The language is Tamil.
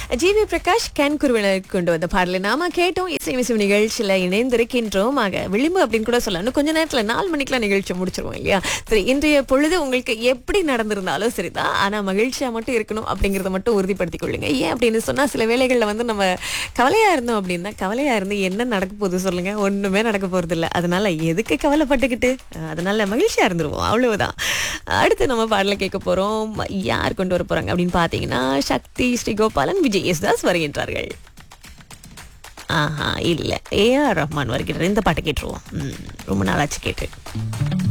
ஜிவி பிரகாஷ் கேன் குருவினர் கொண்டு வந்த பாடலை நாம கேட்டோம் இசை மிசு நிகழ்ச்சியில இணைந்திருக்கின்றோம் ஆக விளிம்பு அப்படின்னு கூட சொல்லலாம் இன்னும் கொஞ்ச நேரத்துல நாலு மணிக்கெல்லாம் நிகழ்ச்சி முடிச்சிருவோம் இல்லையா சரி இன்றைய பொழுது உங்களுக்கு எப்படி நடந்திருந்தாலும் சரிதான் ஆனா மகிழ்ச்சியா மட்டும் இருக்கணும் அப்படிங்கறத மட்டும் உறுதிப்படுத்திக் கொள்ளுங்க ஏன் அப்படின்னு சொன்னா சில வேளைகள்ல வந்து நம்ம கவலையா இருந்தோம் அப்படின்னா கவலையா இருந்து என்ன நடக்க போகுது சொல்லுங்க ஒண்ணுமே நடக்க போறது இல்ல அதனால எதுக்கு கவலைப்பட்டுக்கிட்டு அஹ் அதனால மகிழ்ச்சியா இருந்துருவோம் அவ்வளவுதான் அடுத்து நம்ம பாடல கேட்க போறோம் யார் கொண்டு வர போறாங்க அப்படின்னு பாத்தீங்கன்னா சக்தி ஸ்ரீகோபாலன் விஜய் எஸ்தாஸ் வருகின்றார்கள் ஆஹா இல்ல ஏஆர் ரஹ்மான் வருகிறார் இந்த பாட்டு கேட்டுருவோம் ம், ரொம்ப நாளாச்சு கேட்டு